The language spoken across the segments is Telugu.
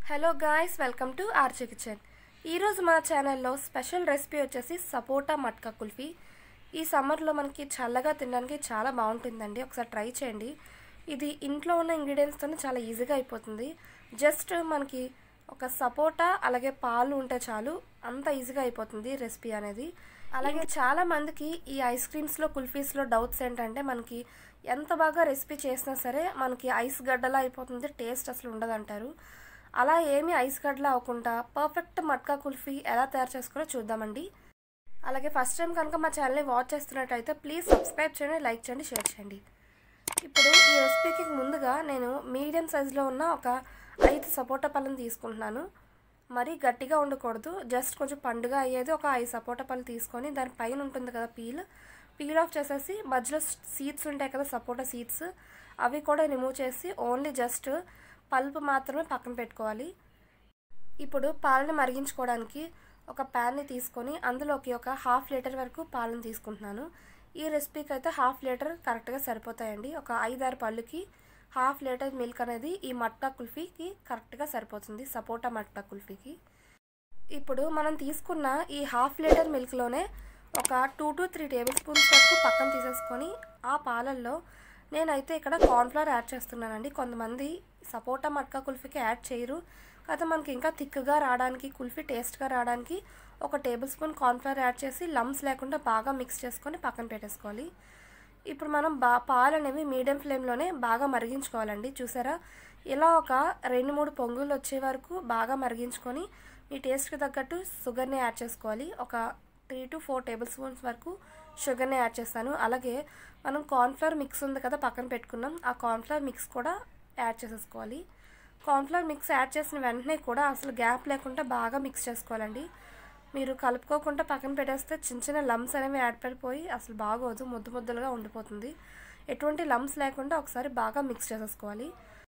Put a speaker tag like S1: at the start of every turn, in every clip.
S1: హలో గాయ్స్ వెల్కమ్ టు ఆర్చే కిచెన్ ఈరోజు మన ఛానల్లో స్పెషల్ రెసిపీ వచ్చేసి సపోటా మట్కా కుల్ఫీ ఈ సమ్మర్లో మనకి చల్లగా తినడానికి చాలా బాగుంటుందండి ఒకసారి ట్రై చేయండి ఇది ఇంట్లో ఉన్న ఇంగ్రీడియంట్స్తోనే చాలా ఈజీగా అయిపోతుంది జస్ట్ మనకి ఒక సపోటా అలాగే పాలు ఉంటే చాలు అంత ఈజీగా అయిపోతుంది రెసిపీ అనేది అలాగే చాలా మందికి ఈ ఐస్ క్రీమ్స్లో కుల్ఫీస్లో డౌట్స్ ఏంటంటే మనకి ఎంత బాగా రెసిపీ చేసినా సరే మనకి ఐస్ గడ్డలా అయిపోతుంది టేస్ట్ అసలు ఉండదంటారు అలా ఏమీ ఐస్ గడ్డలా అవ్వకుండా పర్ఫెక్ట్ మట్కా కుల్ఫీ ఎలా తయారు చేసుకోవాలో చూద్దామండి అలాగే ఫస్ట్ టైం కనుక మా ఛానల్ని వాచ్ చేస్తున్నట్టయితే ప్లీజ్ సబ్స్క్రైబ్ చేయండి లైక్ చేయండి షేర్ చేయండి ఇప్పుడు ఈ రెసిపీకి ముందుగా నేను మీడియం సైజులో ఉన్న ఒక ఐదు సపోటా పళ్ళని తీసుకుంటున్నాను మరీ గట్టిగా ఉండకూడదు జస్ట్ కొంచెం పండుగ అయ్యేది ఒక ఐదు సపోటా పళ్ళు తీసుకొని దాని పైన ఉంటుంది కదా పీల్ పీల్ ఆఫ్ చేసేసి మధ్యలో సీడ్స్ ఉంటాయి కదా సపోటా సీడ్స్ అవి కూడా రిమూవ్ చేసి ఓన్లీ జస్ట్ పల్ప్ మాత్రమే పక్కన పెట్టుకోవాలి ఇప్పుడు పాలని మరిగించుకోవడానికి ఒక ప్యాన్ని తీసుకొని అందులోకి ఒక హాఫ్ లీటర్ వరకు పాలను తీసుకుంటున్నాను ఈ రెసిపీకి అయితే హాఫ్ లీటర్ కరెక్ట్గా సరిపోతాయండి ఒక ఐదారు పళ్ళుకి హాఫ్ లీటర్ మిల్క్ అనేది ఈ మట్కా కుల్ఫీకి కరెక్ట్గా సరిపోతుంది సపోటా మట్కా కుల్ఫీకి ఇప్పుడు మనం తీసుకున్న ఈ హాఫ్ లీటర్ మిల్క్లోనే ఒక two to three tablespoons వరకు పక్కన తీసేసుకొని ఆ పాలల్లో నేనైతే ఇక్కడ కార్న్ఫ్లవర్ యాడ్ చేస్తున్నానండి కొంతమంది సపోటా మట్కా కుల్ఫీకి యాడ్ చేయరు కాకపోతే మనకి ఇంకా థిక్గా రావడానికి కుల్ఫీ టేస్ట్గా రావడానికి ఒక టేబుల్ స్పూన్ కార్న్ఫ్లవర్ యాడ్ చేసి లమ్స్ లేకుండా బాగా మిక్స్ చేసుకొని పక్కన పెట్టేసుకోవాలి ఇప్పుడు మనం బా పాలు అనేవి మీడియం ఫ్లేమ్లోనే బాగా మరిగించుకోవాలండి చూసారా ఇలా ఒక రెండు మూడు పొంగులు వచ్చే వరకు బాగా మరిగించుకొని మీ టేస్ట్కి తగ్గట్టు షుగర్ని యాడ్ చేసుకోవాలి ఒక three to four tablespoons వరకు షుగర్ని యాడ్ చేస్తాను అలాగే మనం కార్న్ఫ్లవర్ మిక్స్ ఉంది కదా పక్కన పెట్టుకున్నాం ఆ కార్న్ఫ్లవర్ మిక్స్ కూడా యాడ్ చేసేసుకోవాలి కార్న్ఫ్లవర్ మిక్స్ యాడ్ చేసిన వెంటనే కూడా అసలు గ్యాప్ లేకుండా బాగా మిక్స్ చేసుకోవాలండి మీరు కలుపుకోకుండా పక్కన పెట్టేస్తే చిన్న చిన్న లమ్స్ అనేవి యాడ్ పడిపోయి అసలు బాగోదు ముద్దు ముద్దలుగా ఉండిపోతుంది ఎటువంటి లమ్స్ లేకుండా ఒకసారి బాగా మిక్స్ చేసేసుకోవాలి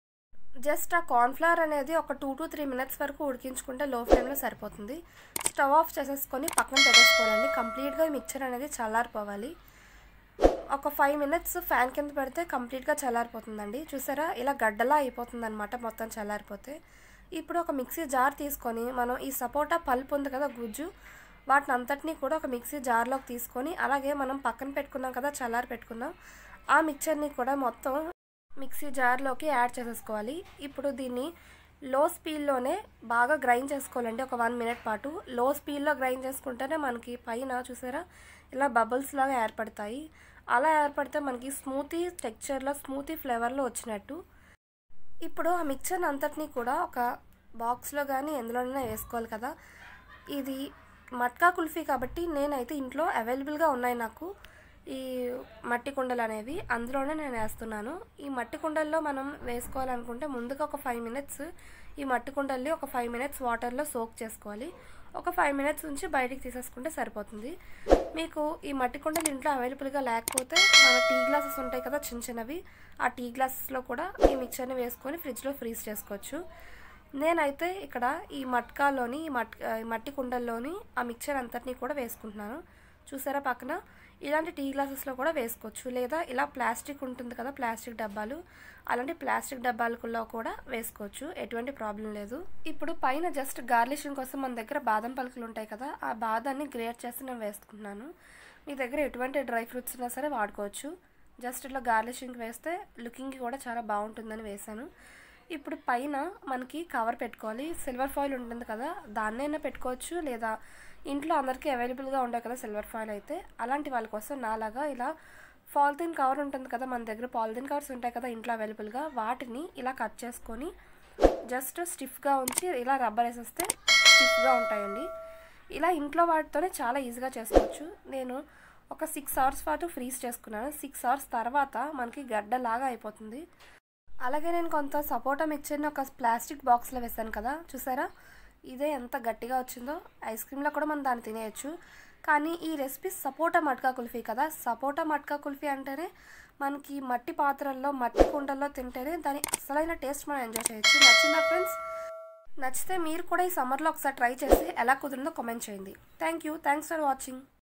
S1: జస్ట్ ఆ కార్న్ఫ్లవర్ అనేది ఒక టూ టు త్రీ మినిట్స్ వరకు ఉడికించుకుంటే లో ఫ్లేమ్లో సరిపోతుంది స్టవ్ ఆఫ్ చేసేసుకొని పక్కన పెట్టేసుకోవాలండి కంప్లీట్గా మిక్చర్ అనేది చల్లారిపోవాలి ఒక ఫైవ్ మినిట్స్ ఫ్యాన్ కింద పెడితే కంప్లీట్గా చల్లారిపోతుందండి చూసారా ఇలా గడ్డలా అయిపోతుంది అనమాట మొత్తం చల్లారిపోతే ఇప్పుడు ఒక మిక్సీ జార్ తీసుకొని మనం ఈ సపోటా పల్ప్ ఉంది కదా గుజ్జు వాటిని అంతటినీ కూడా ఒక మిక్సీ జార్లోకి తీసుకొని అలాగే మనం పక్కన పెట్టుకున్నాం కదా చల్లారి పెట్టుకున్నాం ఆ మిక్చర్ని కూడా మొత్తం మిక్సీ జార్లోకి యాడ్ చేసేసుకోవాలి ఇప్పుడు దీన్ని లో స్పీడ్లోనే బాగా గ్రైండ్ చేసుకోవాలండి ఒక వన్ మినిట్ పాటు లో స్పీడ్లో గ్రైండ్ చేసుకుంటేనే మనకి పైన చూసారా ఇలా బబుల్స్ లాగా ఏర్పడతాయి అలా ఏర్పడితే మనకి స్మూతీ టెక్చర్లో స్మూతీ ఫ్లేవర్లో వచ్చినట్టు ఇప్పుడు ఆ మిక్చర్ అంతటినీ కూడా ఒక బాక్స్లో కానీ ఎందులోనైనా వేసుకోవాలి కదా ఇది మట్కా కుల్ఫీ కాబట్టి నేనైతే ఇంట్లో అవైలబుల్గా ఉన్నాయి నాకు ఈ మట్టి కుండలు అనేవి అందులోనే నేను వేస్తున్నాను ఈ మట్టి కుండల్లో మనం వేసుకోవాలనుకుంటే ముందుగా ఒక ఫైవ్ మినిట్స్ ఈ మట్టి కుండల్ని ఒక ఫైవ్ మినిట్స్ వాటర్లో సోక్ చేసుకోవాలి ఒక ఫైవ్ మినిట్స్ నుంచి బయటికి తీసేసుకుంటే సరిపోతుంది మీకు ఈ మట్టి కుండలు ఇంట్లో అవైలబుల్గా లేకపోతే మన టీ గ్లాసెస్ ఉంటాయి కదా చిన్న చిన్నవి ఆ టీ గ్లాసెస్లో కూడా ఈ మిక్చర్ని వేసుకొని ఫ్రిడ్జ్లో ఫ్రీజ్ చేసుకోవచ్చు నేనైతే ఇక్కడ ఈ మట్కాలోని ఈ మట్ మట్టి కుండల్లోని ఆ మిక్చర్ అంతటినీ కూడా వేసుకుంటున్నాను చూసారా పక్కన ఇలాంటి టీ గ్లాసెస్లో కూడా వేసుకోవచ్చు లేదా ఇలా ప్లాస్టిక్ ఉంటుంది కదా ప్లాస్టిక్ డబ్బాలు అలాంటి ప్లాస్టిక్ డబ్బాలలో కూడా వేసుకోవచ్చు ఎటువంటి ప్రాబ్లం లేదు ఇప్పుడు పైన జస్ట్ గార్లిషింగ్ కోసం మన దగ్గర బాదం పలుకులు ఉంటాయి కదా ఆ బాదాన్ని గ్రేట్ చేసి నేను వేసుకుంటున్నాను మీ దగ్గర ఎటువంటి డ్రై ఫ్రూట్స్ ఉన్నా సరే వాడుకోవచ్చు జస్ట్ ఇట్లా గార్లిషింగ్ వేస్తే లుకింగ్కి కూడా చాలా బాగుంటుందని వేసాను ఇప్పుడు పైన మనకి కవర్ పెట్టుకోవాలి సిల్వర్ ఫాయిల్ ఉంటుంది కదా దాన్నైనా పెట్టుకోవచ్చు లేదా ఇంట్లో అందరికీ అవైలబుల్గా ఉంటాయి కదా సిల్వర్ ఫాయిల్ అయితే అలాంటి వాళ్ళ కోసం నాలాగా ఇలా పాలిథిన్ కవర్ ఉంటుంది కదా మన దగ్గర పాలిథిన్ కవర్స్ ఉంటాయి కదా ఇంట్లో అవైలబుల్గా వాటిని ఇలా కట్ చేసుకొని జస్ట్ స్టిఫ్గా ఉంచి ఇలా రబ్బర్ వేసేస్తే స్టిఫ్గా ఉంటాయండి ఇలా ఇంట్లో వాటితోనే చాలా ఈజీగా చేసుకోవచ్చు నేను ఒక సిక్స్ అవర్స్ పాటు ఫ్రీజ్ చేసుకున్నాను సిక్స్ అవర్స్ తర్వాత మనకి గడ్డలాగా అయిపోతుంది అలాగే నేను కొంత సపోటా మిక్చర్ని ఒక ప్లాస్టిక్ బాక్స్లో వేసాను కదా చూసారా ఇదే ఎంత గట్టిగా వచ్చిందో ఐస్ క్రీమ్లో కూడా మనం దాన్ని తినేయచ్చు కానీ ఈ రెసిపీ సపోటా మట్కా కుల్ఫీ కదా సపోటా మట్కా కుల్ఫీ అంటేనే మనకి మట్టి పాత్రల్లో మట్టి కుండల్లో తింటేనే దాని అసలైన టేస్ట్ మనం ఎంజాయ్ చేయొచ్చు నచ్చిందా ఫ్రెండ్స్ నచ్చితే మీరు కూడా ఈ సమ్మర్లో ఒకసారి ట్రై చేసి ఎలా కుదిరిందో కామెంట్ చేయండి thank you thanks for watching